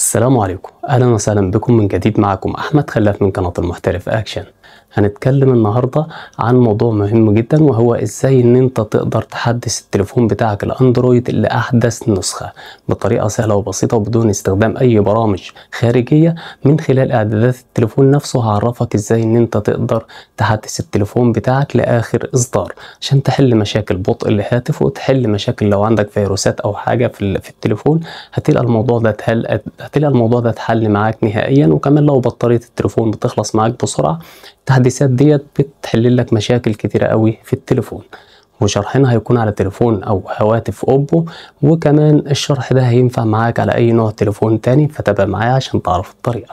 السلام عليكم اهلا وسهلا بكم من جديد معكم احمد خلاف من قناه المحترف اكشن هنتكلم النهارده عن موضوع مهم جدا وهو ازاي ان انت تقدر تحدث التليفون بتاعك الاندرويد لاحدث نسخه بطريقه سهله وبسيطه وبدون استخدام اي برامج خارجيه من خلال اعدادات التليفون نفسه هعرفك ازاي ان انت تقدر تحدث التليفون بتاعك لاخر اصدار عشان تحل مشاكل بطء الهاتف وتحل مشاكل لو عندك فيروسات او حاجه في في التليفون هتلقى الموضوع ده اتحل هتلقى الموضوع ده اتحل معاك نهائيا وكمان لو بطاريه التليفون بتخلص معاك بسرعه التحديثات ديت بتحل لك مشاكل كتيرة قوي في التليفون وشرحنا هيكون على تليفون او هواتف اوبو وكمان الشرح ده هينفع معاك على اي نوع تليفون تاني فتابع معايا عشان تعرف الطريقة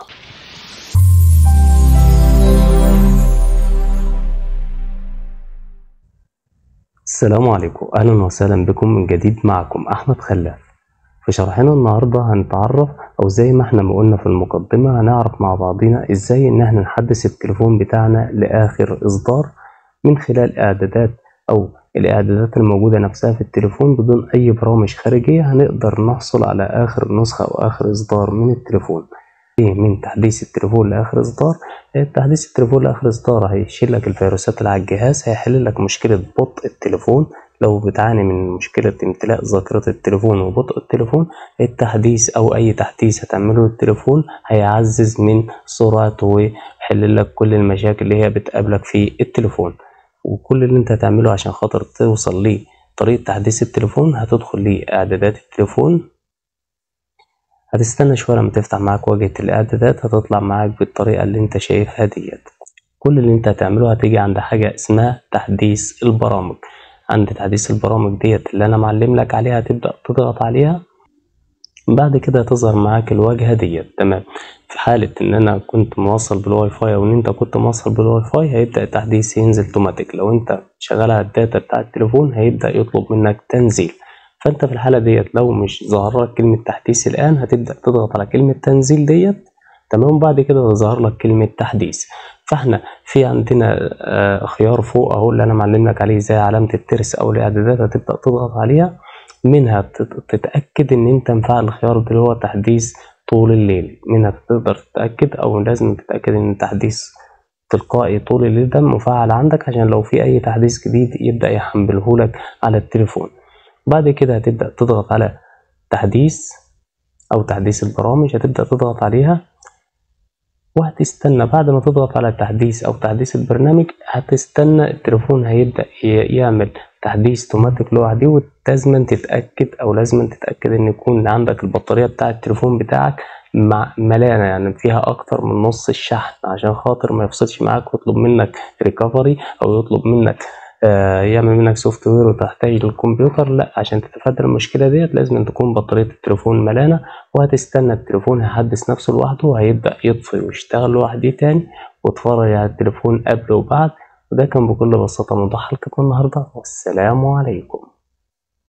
السلام عليكم اهلا وسهلا بكم من جديد معكم احمد خلاف في شرحنا النهاردة هنتعرف او زي ما احنا ما قلنا في المقدمة هنعرف مع بعضنا ازاي ان احنا نحدث التليفون بتاعنا لاخر اصدار من خلال اعدادات او الاعدادات الموجودة نفسها في التليفون بدون اي برامج خارجية هنقدر نحصل على اخر نسخة او اخر اصدار من التليفون من تحديث التليفون لاخر اصدار تحديث التليفون لاخر اصدار هيشيل لك الفيروسات اللي على الجهاز هيحل لك مشكلة بطء التليفون لو بتعاني من مشكلة امتلاء ذاكرة التليفون وبطء التليفون التحديث أو أي تحديث هتعمله للتليفون هيعزز من سرعته ويحل لك كل المشاكل اللي هي بتقابلك في التليفون وكل اللي انت هتعمله عشان خاطر توصل لطريقة تحديث التليفون هتدخل لإعدادات التليفون هتستنى شوية لما تفتح معاك واجهة الإعدادات هتطلع معاك بالطريقة اللي انت شايفها ديت كل اللي انت هتعمله هتيجي عند حاجة اسمها تحديث البرامج عند تحديث البرامج ديت اللي انا معلم لك عليها تبدأ تضغط عليها بعد كده تظهر معاك الواجهة ديت تمام في حالة ان انا كنت موصل بالواي فاي او ان انت كنت موصل بالواي فاي هيبدأ التحديث ينزل اوتوماتيك لو انت شغال على الداتا بتاع التليفون هيبدأ يطلب منك تنزيل فانت في الحالة ديت لو مش ظهر لك كلمة تحديث الان هتبدأ تضغط على كلمة تنزيل ديت تمام بعد كده تظهر لك كلمة تحديث فاحنا في عندنا خيار فوق اهو اللي انا معلم لك عليه زي علامة الترس او الاعدادات هتبدأ تضغط عليها منها تتأكد ان انت مفعل الخيار اللي هو تحديث طول الليل منها تقدر تتأكد او لازم تتأكد ان التحديث تلقائي طول الليل ده مفعل عندك عشان لو في اي تحديث جديد يبدأ يحمله لك على التليفون بعد كده هتبدأ تضغط على تحديث او تحديث البرامج هتبدأ تضغط عليها وهتستنى بعد ما تضغط على تحديث او تحديث البرنامج هتستنى التليفون هيبدأ يعمل تحديث اوتوماتيك لوحده ولازم تتأكد او لازم تتأكد ان يكون عندك البطارية بتاع التليفون بتاعك مع ملانة يعني فيها اكتر من نص الشحن عشان خاطر ما يفصلش معاك ويطلب منك ريكفري او يطلب منك آه يعمل منك سوفت وير وتحتاج للكمبيوتر لا عشان تتفادى المشكله ديت لازم تكون بطاريه التليفون ملانه وهتستنى التليفون هيحدث نفسه لوحده وهيبدا يطفي ويشتغل لوحده تاني وتفرج على التليفون قبل وبعد وده كان بكل بساطه موضوع حلقتنا النهارده والسلام عليكم